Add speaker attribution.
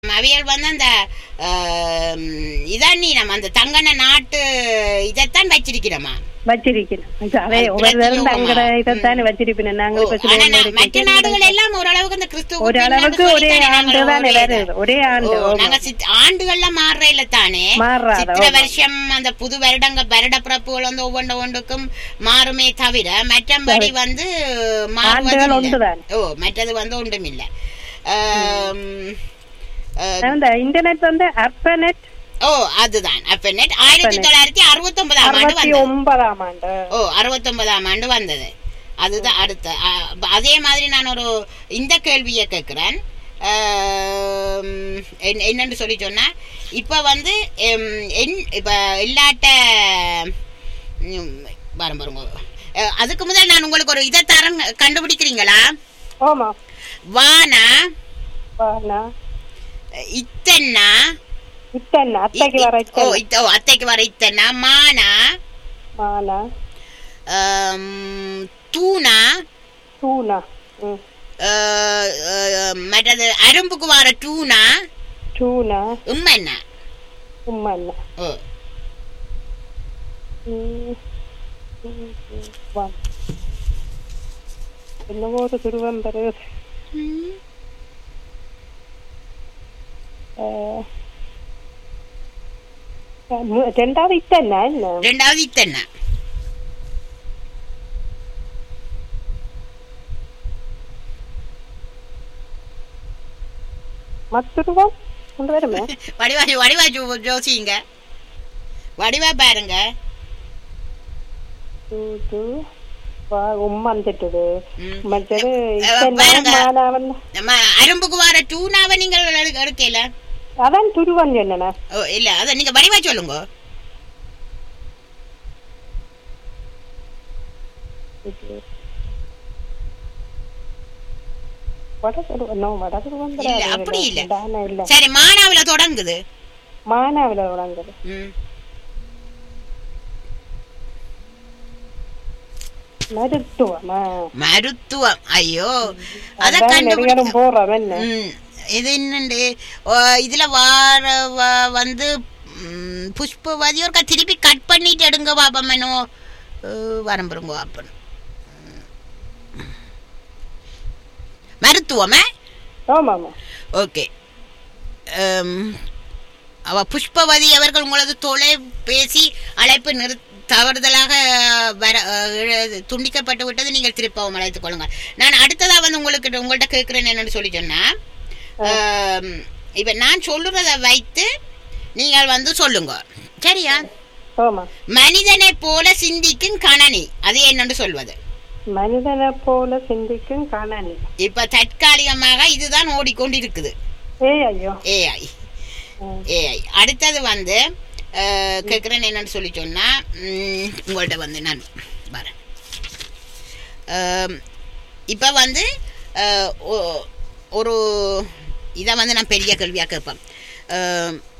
Speaker 1: அவியல் வந்து அந்த ஆம், இதான் நீ நம்ம அந்த தங்கன நாட்டு இதைத்தான் வச்சிருக்கிறோமா
Speaker 2: வச்சிருக்கிறோம் அதே
Speaker 1: அது
Speaker 2: ஒவ்வொரு
Speaker 1: பிரச்சனை
Speaker 2: தங்கட
Speaker 1: இல்லைம்மா.
Speaker 2: இதைத்தானே வச்சிருப்பேன் நாங்க
Speaker 1: ஓ,
Speaker 2: இப்ப
Speaker 1: ஆனா
Speaker 2: சில
Speaker 1: நான் மற்ற நாடுகள் எல்லாம் ஓரளவுக்கு அந்த கிறிஸ்துவ
Speaker 2: ஒரு அளவுக்கு ஒரே ஆண்டு தானே வருது ஒரே ஆண்டு ஆமா.
Speaker 1: நாங்க சித்- ஆண்டுகள்ல மாறுற இல்ல தானே
Speaker 2: மாறுறாது,
Speaker 1: சித்திர
Speaker 2: ஆமா.
Speaker 1: வருஷம் அந்த புது வருடங்க வருட பிறப்புகள் வந்து ஒவ்வொன்று ஒன்றுக்கும் மாறுமே தவிர மற்றபடி வந்து மாறுவது
Speaker 2: ஆண்டுகள்
Speaker 1: இல்ல.
Speaker 2: ஒன்றுதான்.
Speaker 1: ஓ மற்றது வந்து ஒன்றும் இல்ல ஆம், அஹ்,
Speaker 2: அந்த இன்டர்நெட் வந்து அர்பனெட்
Speaker 1: ஓ அதுதான் அப்ப நெட் ஆயிரத்தி தொள்ளாயிரத்தி அறுபத்தி ஒன்பதாம் ஆண்டு
Speaker 2: அறுபத்தி
Speaker 1: வந்தது
Speaker 2: ஒன்பதாம் ஆண்டு
Speaker 1: ஓ அறுபத்தொன்பதாம் ஆண்டு வந்தது அதுதான் அடுத்த அ, அதே மாதிரி நான் ஒரு இந்த கேள்வியை கேட்கிறேன் ஆம், என்ன- என்னன்னு சொல்லி சொன்னா இப்ப வந்து எம், என்- இப்ப எல்லாட்ட ம், பாருங்க பாருங்க அஹ், அதுக்கு முதல் நான் உங்களுக்கு ஒரு இதை தரம் கண்டுபிடிக்கிறீங்களா
Speaker 2: ஆமா
Speaker 1: வானா
Speaker 2: வானா.
Speaker 1: இத்தன்னா
Speaker 2: இத்தனை அத்தைக்கு வர
Speaker 1: ஓ
Speaker 2: இத்தனை
Speaker 1: இத்த- ஓ, அத்தைக்கு வர இத்தன்னா மானா
Speaker 2: மானா
Speaker 1: ஆம், தூணா
Speaker 2: தூணா ம்.
Speaker 1: அஹ், அஹ், மற்றது அரும்புக்கு வர டூனா
Speaker 2: டூனா
Speaker 1: உம்மென்ன
Speaker 2: உம்மண்ணா
Speaker 1: ஓ
Speaker 2: ம். ம், ம், வா. என்னவோ ஒரு துருவம் பெறுது அஹ், மு- ரெண்டாவது இத்தனை என்ன
Speaker 1: ரெண்டாவது இத்தனை
Speaker 2: மத்துருவம் கொண்டு வருமே
Speaker 1: வடிவா வடிவா ஜோ ஜோசிங்க வடிவா பாருங்க
Speaker 2: தூது வா உம்மந்துட்டுது
Speaker 1: ம்.
Speaker 2: மற்றது
Speaker 1: அஹ்,
Speaker 2: இத்தனை
Speaker 1: பாருங்க.
Speaker 2: மானாவன்
Speaker 1: நம்ம அரும்புக்கு வர டூனாவை நீங்கள் எடுக்க- எடுக்கல
Speaker 2: அதான் துருவம் என்னண்ணா
Speaker 1: ஓ இல்ல அத நீங்க வடிவா சொல்லுங்க
Speaker 2: வடதுருவம் நோ வடதுருவம்
Speaker 1: இல்ல அப்படி இல்ல
Speaker 2: தானே இல்ல
Speaker 1: சரி மானாவில தொடங்குது
Speaker 2: மானாவில தொடங்குது
Speaker 1: ம்.
Speaker 2: மருத்துவமா
Speaker 1: மருத்துவம் ஐயோ அத
Speaker 2: அதான்
Speaker 1: கண்டுபிடிக்க
Speaker 2: நெடுங்கலும் போறோம் என்ன
Speaker 1: ம். இது என்னண்டு ஓ, இதுல வார வ- வந்து ம், புஷ்பவதி ஒருக்கா திருப்பி கட் பண்ணிட்டு எடுங்க பாப்பம் என்னோ வரம்புருங்க பாப்பன் மருத்துவமே
Speaker 2: ஆமா ஆமா
Speaker 1: ஓகே அவ புஷ்பவதி அவர்கள் உங்களது தொலைபேசி அழைப்பு நிறு தவறுதலாக வர அஹ், இழ- துண்டிக்கப்பட்டு விட்டது நீங்கள் திருப்பவும் அழைத்துக் கொள்ளுங்கள் நான் அடுத்ததா வந்து உங்களுக்கு உங்கள்கிட்ட கேட்கிறேன் என்னன்னு சொல்லி சொன்னா ஆம், இப்ப நான் சொல்லுறத வைத்து நீங்கள் வந்து சொல்லுங்க சரியா
Speaker 2: ஆமா
Speaker 1: மனிதனை போல சிந்திக்கும் கணனி அது என்னன்னு சொல்வது
Speaker 2: மனிதனை போல சிந்திக்கும் கணனி
Speaker 1: இப்ப தற்காலிகமாக இதுதான் ஓடிக்கொண்டிருக்குது
Speaker 2: ஏ ஐயோ
Speaker 1: ஏஐ
Speaker 2: ம்.
Speaker 1: ஏஐ அடுத்தது வந்து அஹ், கேட்குறேன் என்னன்னு சொல்லி சொன்னா ம், உங்கள்ட்ட வந்து நான் வரேன் இப்போ வந்து அஹ், ஒ- ஒரு இதை வந்து நான் பெரிய கேள்வியாக கேட்பேன் அஹ்,